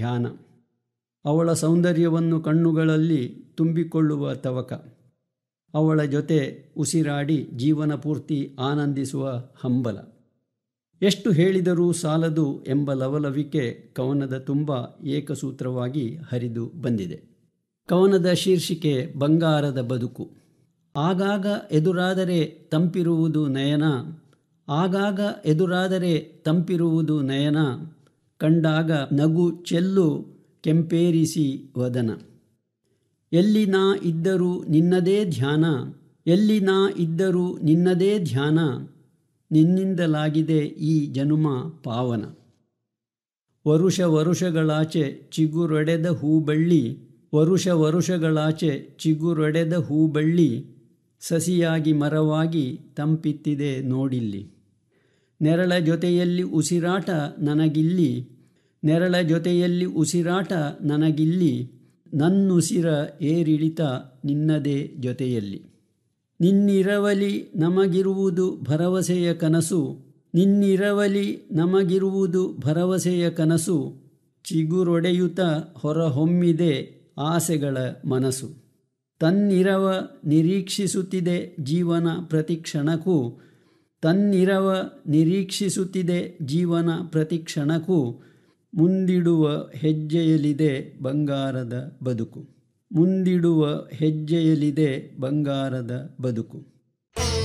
ಧ್ಯಾನ ಅವಳ ಸೌಂದರ್ಯವನ್ನು ಕಣ್ಣುಗಳಲ್ಲಿ ತುಂಬಿಕೊಳ್ಳುವ ತವಕ ಅವಳ ಜೊತೆ ಉಸಿರಾಡಿ ಜೀವನ ಪೂರ್ತಿ ಆನಂದಿಸುವ ಹಂಬಲ ಎಷ್ಟು ಹೇಳಿದರೂ ಸಾಲದು ಎಂಬ ಲವಲವಿಕೆ ಕವನದ ತುಂಬ ಏಕಸೂತ್ರವಾಗಿ ಹರಿದು ಬಂದಿದೆ ಕವನದ ಶೀರ್ಷಿಕೆ ಬಂಗಾರದ ಬದುಕು ಆಗಾಗ ಎದುರಾದರೆ ತಂಪಿರುವುದು ನಯನ ಆಗಾಗ ಎದುರಾದರೆ ತಂಪಿರುವುದು ನಯನ ಕಂಡಾಗ ನಗು ಚೆಲ್ಲು ಕೆಂಪೇರಿಸಿ ವದನ ಎಲ್ಲಿ ನಾ ಇದ್ದರೂ ನಿನ್ನದೇ ಧ್ಯಾನ ಎಲ್ಲಿ ನಾ ಇದ್ದರೂ ನಿನ್ನದೇ ಧ್ಯಾನ ನಿನ್ನಿಂದಲಾಗಿದೆ ಈ ಜನುಮ ಪಾವನ ವರುಷ ವರುಷಗಳಾಚೆ ಚಿಗುರೊಡೆದ ಹೂಬಳ್ಳಿ ವರುಷ ವರುಷಗಳಾಚೆ ಚಿಗುರೊಡೆದ ಹೂಬಳ್ಳಿ ಸಸಿಯಾಗಿ ಮರವಾಗಿ ತಂಪಿತ್ತಿದೆ ನೋಡಿಲ್ಲಿ ನೆರಳ ಜೊತೆಯಲ್ಲಿ ಉಸಿರಾಟ ನನಗಿಲ್ಲಿ ನೆರಳ ಜೊತೆಯಲ್ಲಿ ಉಸಿರಾಟ ನನಗಿಲ್ಲಿ ನನ್ನುಸಿರ ಏರಿಳಿತ ನಿನ್ನದೇ ಜೊತೆಯಲ್ಲಿ ನಿನ್ನಿರವಲಿ ನಮಗಿರುವುದು ಭರವಸೆಯ ಕನಸು ನಿನ್ನಿರವಲಿ ನಮಗಿರುವುದು ಭರವಸೆಯ ಕನಸು ಚಿಗುರೊಡೆಯುತ್ತ ಹೊರಹೊಮ್ಮಿದೆ ಆಸೆಗಳ ಮನಸ್ಸು ತನ್ನಿರವ ನಿರೀಕ್ಷಿಸುತ್ತಿದೆ ಜೀವನ ಪ್ರತಿಕ್ಷಣಕ್ಕೂ ತನ್ನಿರವ ನಿರೀಕ್ಷಿಸುತ್ತಿದೆ ಜೀವನ ಪ್ರತಿಕ್ಷಣಕ್ಕೂ ಮುಂದಿಡುವ ಹೆಜ್ಜೆಯಲಿದೆ ಬಂಗಾರದ ಬದುಕು ಮುಂದಿಡುವ ಹೆಜ್ಜೆಯಲಿದೆ ಬಂಗಾರದ ಬದುಕು